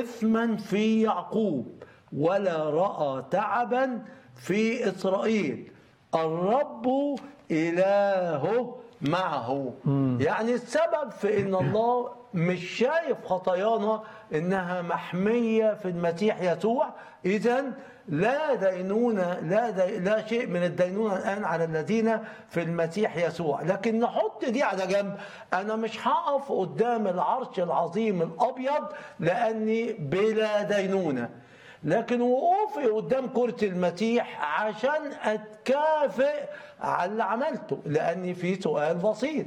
إثما في يعقوب ولا رأى تعبا في إسرائيل الرب إلهه معه يعني السبب في ان الله مش شايف خطايانا انها محميه في المسيح يسوع اذا لا دينونه لا دي لا شيء من الدينونه الان على الذين في المسيح يسوع لكن نحط دي على جنب انا مش هقف قدام العرش العظيم الابيض لاني بلا دينونه لكن وقوفي قدام كرة المسيح عشان اتكافئ على اللي عملته لاني في سؤال بسيط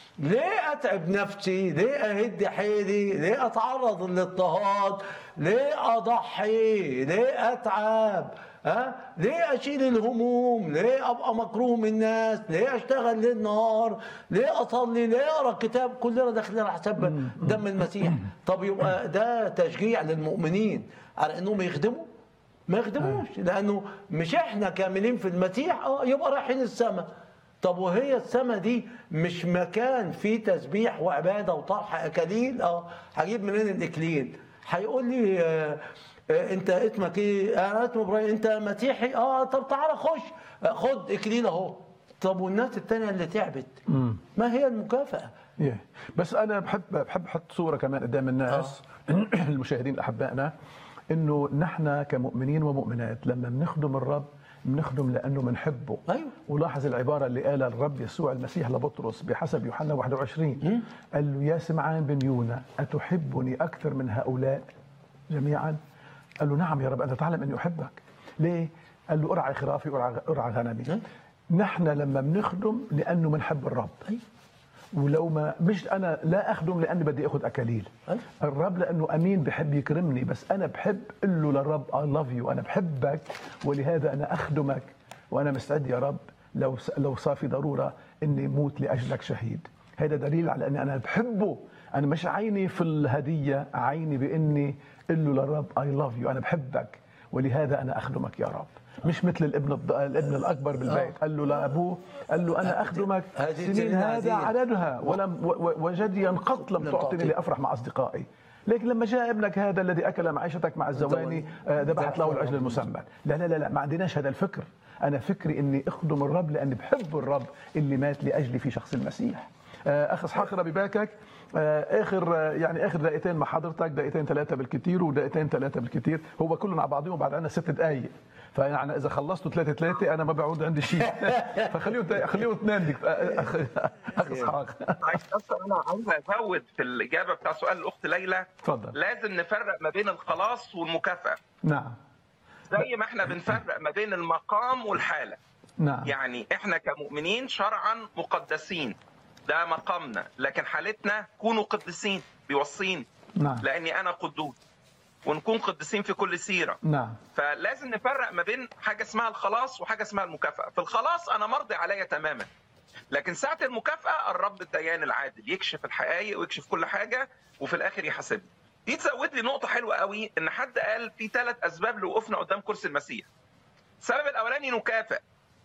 ليه اتعب نفسي ليه اهد حيلي ليه اتعرض للاضطهاد ليه اضحي ليه اتعب ها ليه اشيل الهموم ليه ابقى مكروه من الناس ليه اشتغل ليل نهار ليه اصلي ليه اقرا كتاب كلنا داخلين على حساب دم المسيح طب يبقى ده تشجيع للمؤمنين على انهم يخدموا ما يخدموش لانه مش احنا كاملين في المسيح اه يبقى رايحين السماء طب وهي السماء دي مش مكان فيه تسبيح وعباده وطرح اكاليل اه هجيب منين الاكليل هيقول لي آه آه انت اسمك ايه انا اسمي ابراهيم انت مسيحي اه طب تعالى خش آه، خد اكليل اهو طب والناس التانية اللي تعبت ما هي المكافأة yeah. بس انا بحب بحب احط صوره كمان قدام الناس المشاهدين احبائنا انه نحن كمؤمنين ومؤمنات لما بنخدم الرب بنخدم لانه بنحبه أيوة. ولاحظ العباره اللي قالها الرب يسوع المسيح لبطرس بحسب يوحنا 21 قال له يا سمعان بن يونا اتحبني اكثر من هؤلاء جميعا قال له نعم يا رب انت تعلم اني احبك ليه قال له ارعى خرافي ارعى ارعى غنمي نحن لما بنخدم لانه بنحب الرب أيوة. ولو ما مش انا لا اخدم لاني بدي اخذ اكاليل أيوة. الرب لانه امين بحب يكرمني بس انا بحب قل له للرب اي لاف يو انا بحبك ولهذا انا اخدمك وانا مستعد يا رب لو لو صار في ضروره اني موت لاجلك شهيد هذا دليل على اني انا بحبه انا مش عيني في الهديه عيني باني قل له للرب اي لاف يو انا بحبك ولهذا انا اخدمك يا رب مش مثل الابن الض... الابن الاكبر بالبيت قال له لابوه قال له انا اخدمك هذه سنين سنين هذا عديدة. عددها ولم و- و- وجديا قط لم لم تعطني تعطي. لافرح مع اصدقائي لكن لما جاء ابنك هذا الذي اكل معيشتك مع الزواني آه، ذبحت له الاجل المسمى لا لا لا لا ما عندناش هذا الفكر انا فكري اني اخدم الرب لاني بحب الرب اللي مات لاجلي في شخص المسيح آه، اخ اسحاق ربي باكك آه، اخر آه، يعني اخر دقيقتين مع حضرتك دقيقتين ثلاثه بالكثير ودقيقتين ثلاثه بالكثير هو كله مع بعضهم بعد عنا ست دقائق فيعني اذا خلصتوا ثلاثه ثلاثه انا ما بعود عندي شيء فخليهم خليهم اثنين دك- اخ اخ اسحاق عايز بس انا عايز ازود في الاجابه بتاع سؤال الاخت ليلى اتفضل. لازم نفرق ما بين الخلاص والمكافاه نعم زي ما احنا بنفرق ما بين المقام والحاله نعم يعني احنا كمؤمنين شرعا مقدسين ده مقامنا لكن حالتنا كونوا قديسين بيوصيني نعم لاني انا قدوس ونكون قديسين في كل سيره نعم فلازم نفرق ما بين حاجه اسمها الخلاص وحاجه اسمها المكافاه في الخلاص انا مرضي عليا تماما لكن ساعه المكافاه الرب الديان العادل يكشف الحقائق ويكشف كل حاجه وفي الاخر يحاسبني دي تزود لي نقطه حلوه قوي ان حد قال في ثلاث اسباب لوقوفنا قدام كرسي المسيح السبب الاولاني نكافئ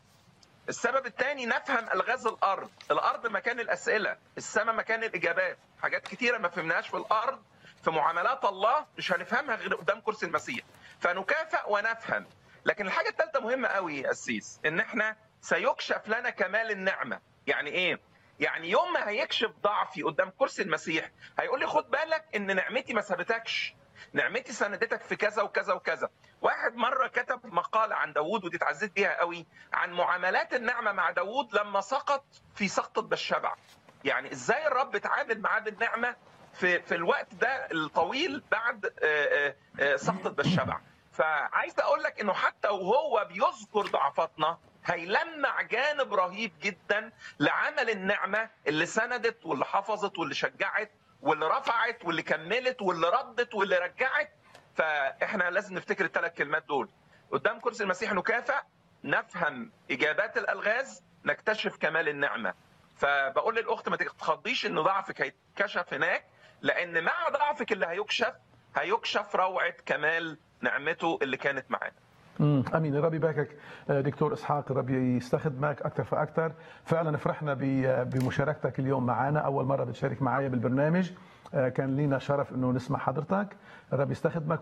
السبب الثاني نفهم الغاز الارض الارض مكان الاسئله السماء مكان الاجابات حاجات كتيره ما فهمناهاش في الارض في معاملات الله مش هنفهمها غير قدام كرسي المسيح فنكافئ ونفهم لكن الحاجه الثالثه مهمه قوي يا قسيس ان احنا سيكشف لنا كمال النعمه يعني ايه يعني يوم ما هيكشف ضعفي قدام كرسي المسيح هيقول لي خد بالك ان نعمتي ما سابتكش نعمتي سندتك في كذا وكذا وكذا واحد مره كتب مقاله عن داوود ودي اتعزيت بيها قوي عن معاملات النعمه مع داوود لما سقط في سقطه بالشبع يعني ازاي الرب اتعامل معاه بالنعمه في في الوقت ده الطويل بعد آه، آه، آه، سقطه بالشبع فعايز اقول لك انه حتى وهو بيذكر ضعفاتنا هيلمع جانب رهيب جدا لعمل النعمه اللي سندت واللي حفظت واللي شجعت واللي رفعت واللي كملت واللي ردت واللي رجعت فاحنا لازم نفتكر الثلاث كلمات دول قدام كرسي المسيح نكافئ نفهم اجابات الالغاز نكتشف كمال النعمه فبقول للاخت ما تتخضيش ان ضعفك هيتكشف هناك لان مع ضعفك اللي هيكشف هيكشف روعه كمال نعمته اللي كانت معانا مم. امين ربي يباركك آه، دكتور اسحاق ربي يستخدمك اكثر فاكثر فعلا فرحنا ب- بمشاركتك اليوم معنا اول مره بتشارك معايا بالبرنامج آه، كان لينا شرف انه نسمع حضرتك الرب يستخدمك